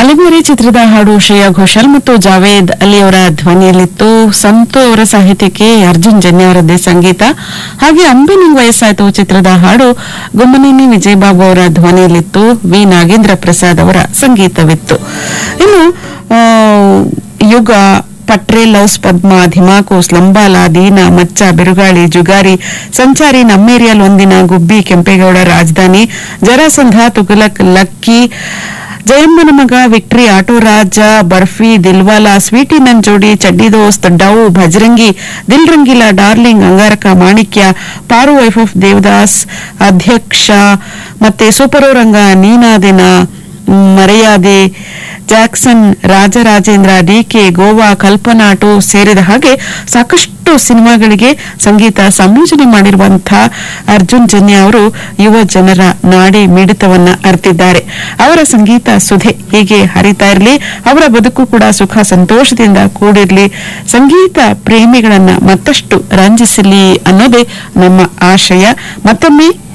ಅಲಿಮೋರಿ ಚಿತ್ರದ ಹಾಡು ಶ್ರೇಯಾ ಘೋಷಾಲ್ ಮತ್ತು ಜಾವೇದ್ ಅಲಿ ಅವರ ಧ್ವನಿಯಲ್ಲಿತ್ತು ಸಂತು ಅವರ ಸಾಹಿತ್ಯಕ್ಕೆ ಅರ್ಜುನ್ ಜನ್ಯ ಅವರದ್ದೇ ಸಂಗೀತ ಹಾಗೆ ಅಂಬಿ ನಿಂಗ್ ವಯಸ್ಸಾಯ್ತು ಚಿತ್ರದ ಹಾಡು ಗುಮ್ಮನೇನಿ ವಿಜಯಬಾಬು ಅವರ ಧ್ವನಿಯಲ್ಲಿತ್ತು ವಿ ನಾಗೇಂದ್ರ ಪ್ರಸಾದ್ ಅವರ ಸಂಗೀತವಿತ್ತು ಇನ್ನು ಆ, ಯುಗ ಪಟ್ರೆ ಲವ್ಸ್ ಪದ್ಮ ಧಿಮಾಕೋಸ್ ಲಂಬಾಲ ದೀನ ಮಚ್ಚ ಬಿರುಗಾಳಿ ಜುಗಾರಿ ಸಂಚಾರಿ ನಮ್ಮೇರಿಯಲ್ ಒಂದಿನ ಗುಬ್ಬಿ ಕೆಂಪೇಗೌಡ ರಾಜಧಾನಿ ಜರಾಸಂಧ ತುಗಲಕ್ ಲಕ್ಕಿ ಜಯಮ್ಮನ ಮಗ victory auto Raja Barfi Dilwala sweety ನನ್ ಜೋಡಿ ಚಡ್ಡಿ ದೋಸ್ತ್ ಡೌ Bajrangi Dil Rangeela darling Angaraka Manikya Paaru wife of Devdas Adhyaksha ಮತ್ತೆ ಸೂಪರೋ ರಂಗ ನೀನಾದಿನ ಮರೆಯಾದೆ ಜಾಕ್ಸನ್ ರಾಜರಾಜೇಂದ್ರ ಡಿಕೆ ಗೋವಾ ಕಲ್ಪನಾಟು ಸೇರಿದ ಹಾಗೆ ಸಾಕಷ್ಟು ಸಿನಿಮಾಗಳಿಗೆ ಸಂಗೀತ ಸಂಯೋಜನೆ ಮಾಡಿರುವಂತಹ ಅರ್ಜುನ್ ಜನ್ಯ ಅವರು ಯುವ ಜನರ ನಾಡಿ ಮಿಡಿತವನ್ನ ಅರ್ತಿದ್ದಾರೆ ಅವರ ಸಂಗೀತ ಸುಧೆ ಹೀಗೆ ಹರಿತಾ ಇರಲಿ ಅವರ ಬದುಕು ಕೂಡ ಸುಖ ಸಂತೋಷದಿಂದ ಕೂಡಿರ್ಲಿ ಸಂಗೀತ ಪ್ರೇಮಿಗಳನ್ನ ಮತ್ತಷ್ಟು ರಂಜಿಸಲಿ ಅನ್ನೋದೇ ನಮ್ಮ ಆಶಯ ಮತ್ತೊಮ್ಮೆ